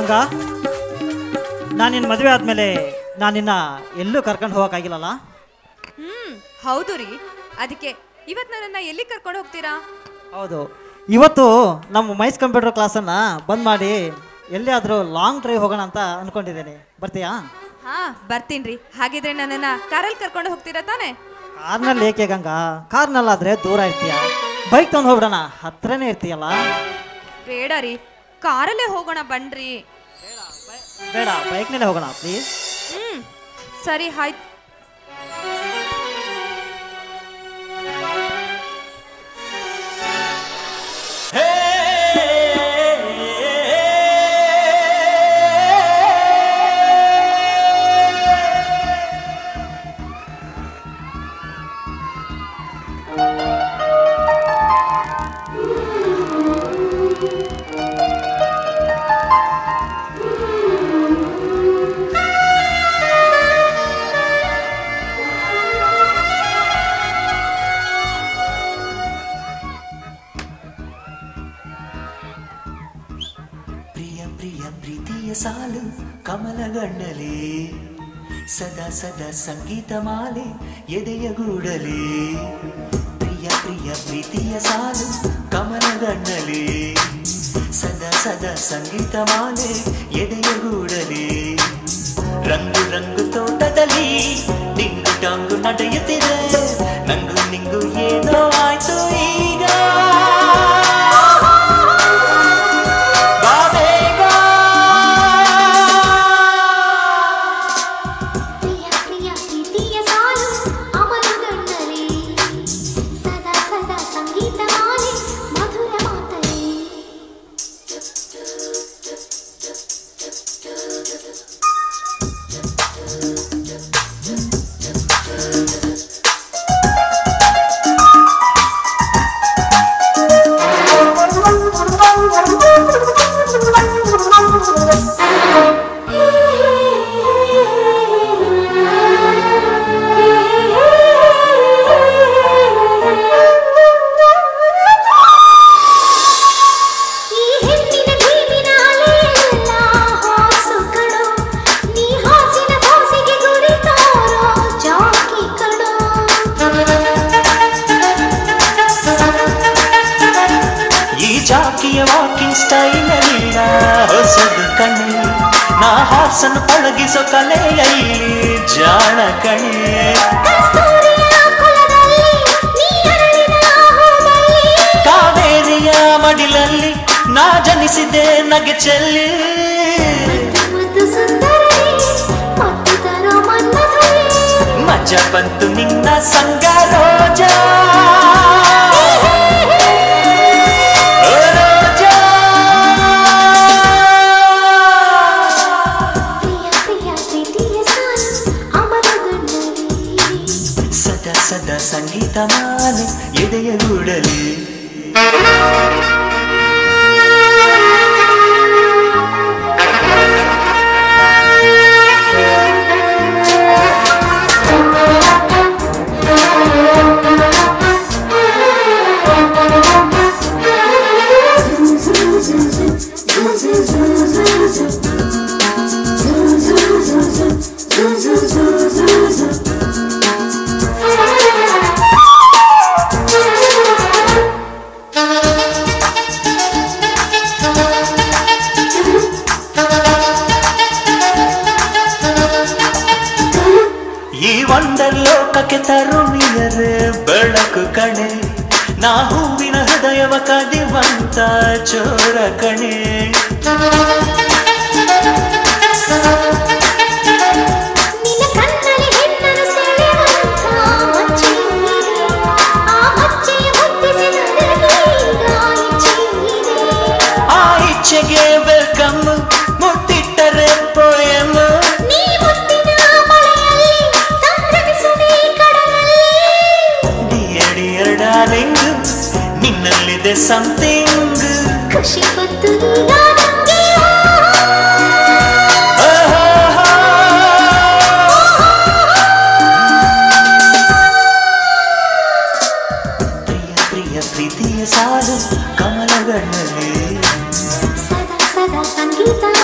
ಗಂಗಾ ನಾನು ನಿನ್ನ ಮದುವೆ ಆದಮೇಲೆ ನಾನು ನಿನ್ನ ಎಲ್ಲೂ ಕರ್ಕೊಂಡು ಹೋಗೋಕ್ಕಾಗಿಲ್ಲಲ್ಲ ಹ್ಮ್ ಹೌದು ರೀ ಅದಕ್ಕೆ ಇವತ್ ನನ್ನನ್ನ ಎಲ್ಲಿ ಕರ್ಕೊಂಡು ಹೋಗ್ತೀರಾ ಹೌದು ಇವತ್ತು ನಮ್ಮ ಮೈಸ್ ಕಂಪ್ಯೂಟರ್ ಕ್ಲಾಸನ್ನು ಬಂದ್ ಮಾಡಿ ಎಲ್ಲಿಯಾದರೂ ಲಾಂಗ್ ಡ್ರೈವ್ ಹೋಗೋಣ ಅಂತ ಅಂದ್ಕೊಂಡಿದ್ದೇನೆ ಬರ್ತೀಯಾ ಹಾ ಬರ್ತೀನ್ರಿ ಹಾಗಿದ್ರೆ ನನ್ನನ್ನ ಕಾರಲ್ಲಿ ಕರ್ಕೊಂಡು ಹೋಗ್ತೀರಾ ತಾನೇ ಕಾರ್ನಲ್ಲಿ ಏಕೆ ಗಂಗಾ ಕಾರ್ನಲ್ಲಾದರೆ ದೂರ ಇರ್ತೀಯ ಬೈಕ್ ತೊಗೊಂಡು ಹೋಗ್ಬಿಡೋಣ ಹತ್ರನೇ ಇರ್ತೀಯಲ್ಲ ಬೇಡ ರೀ ಕಾರಲ್ಲೇ ಹೋಗೋಣ ಬನ್ರಿ ಬೇಡ ಬೈಕ್ನಲ್ಲೇ ಹೋಗೋಣ ಪ್ಲೀಸ್ ಹ್ಮ್ ಸರಿ ಆಯ್ತು ಪ್ರಿಯ ಪ್ರಿಯ ಪ್ರೀತಿಯ ಸಾಲು ಕಮಲಗಣ್ಣಲಿ ಸದಾ ಸದಾ ಸಂಗೀತ ಮಾಲೆ ಎದೆಯ ಗೂಡಲಿ ಪ್ರಿಯ ಪ್ರಿಯ ಪ್ರೀತಿಯ ಸಾಲು ಕಮಲಗಣ್ಣಲಿ ಸದಾ ಸದಾ ಸಂಗೀತ ಮಾಲೆ ಎದೆಯ ಗೂಡಲಿ ರಂಗು ರಂಗು ತೋಟದಲ್ಲಿ ಡಿಂಗು ಡಾಂಗು ನಡೆಯುತ್ತಿದೆ ನಂಗು ನಿಂಗು ಏನೋ ಆಯ್ತು ಈಗ ಬಾ ಬೇಗ. ಪ್ರಿಯ ಪ್ರಿಯ ಪ್ರೀತಿಯ ಸಾಲು ಅಮರಗಣ್ಣಲಿ ಸದಾ ಸದಾ ಸಂಗೀತ ಮಾಲೆ ಮಧುರ ಮಾತಲಿ ಈ ಹೆಣ್ಣಿನ ಭೀಮಿನ ಅಲೆಯೆಲ್ಲ ಹಾಸು ಕಣೋ ನೀ ಹಾಸಿನ ಹಾಸಿಗೆ ಗುರಿ ತೋರೋ ಜಾಕಿ ಕಣೋ ಈ ಜಾಕಿಯ ವಾಕಿಂಗ್ ಸ್ಟೈಲ್ ಇಲ್ಲ ಹೊಸದು ಕಣೆ ನಾ ಹಾಸನ್ನು ಪಳಗಿಸೋ ಕಲೆಯಲ್ಲಿ ಜಾಣ ಕಣೆ ಕಸ್ತೂರಿಯ ಕುಲದಲ್ಲಿ ನೀ ಅರಳಿದ ಹೂದಲ್ಲಿ ಕಾವೇರಿಯ ಮಡಿಲಲ್ಲಿ ನಾ ಜನಿಸಿದೆ ನಗೆ ಚೆಲ್ಲಿ ಮತ್ತು ಸುಂದರೇ ಮತ್ತು ತರೋ ಮನ್ಮಥರೇ ಮಜ ಬಂತು ನಿನ್ನ ಸಂಗ ರೋಜಾ ಓ ರೋಜಾ. ಪ್ರಿಯ ಪ್ರಿಯ ಪ್ರೀತಿಯ ಸಾಲು ಅಮರಗಣ್ಣಲಿ ಸದಾ ಸದಾ ಸಂಗೀತ ಮಾಲೆ ಎದೆಯ ಗೂಡಲಿ ಈ ವಂಡರ್ ಲೋಕಕ್ಕೆ ತರುಣಿಯರೇ ಬೆಳಕು ಕಣೆ ನಾ ಹೂವಿನ ಹೃದಯವ ಕದಿವಂತ ಚೋರ ಕಣೆ ನಿನ್ನ ಕಣ್ಣಲ್ಲಿ ಹೆಣ್ಣನ್ನು ಸೆಳೆಯುವಂಥ ಮಚ್ಚೆಯಿದೆ. ಆ ಮಚ್ಚೆಯ ಮುಟ್ಟಿಸಿ ನನಗೀಗ ಇಚ್ಛೆಯಿದೆ. ಆ ಇಚ್ಛೆಗೆ ವೆಲ್ಕಮ್ ಮುತ್ತಿಟ್ಟರೆ ಪೋಯಮ್ ನೀ ಮುತ್ತಿನ ಮಳೆಯಲ್ಲಿ ಸಂಭ್ರಮಿಸುವೆ ಕಡಲಲ್ಲಿ. ಡಿಯರ್ ಡಿಯರ್ ಡಾರ್ಲಿಂಗ್ ನಿನ್ನಲ್ಲಿದೆ ಸಮಥಿಂಗ್ ಖುಷಿ ಬಂತು ಈಗ ನಂಗೆ. ಪ್ರಿಯ ಪ್ರಿಯ ಪ್ರೀತಿಯ ಸಾಲು ಕಮಲಗಣ್ಣಲ್ಲಿ ಸದಾ ಸದಾ ಸಂಗೀತ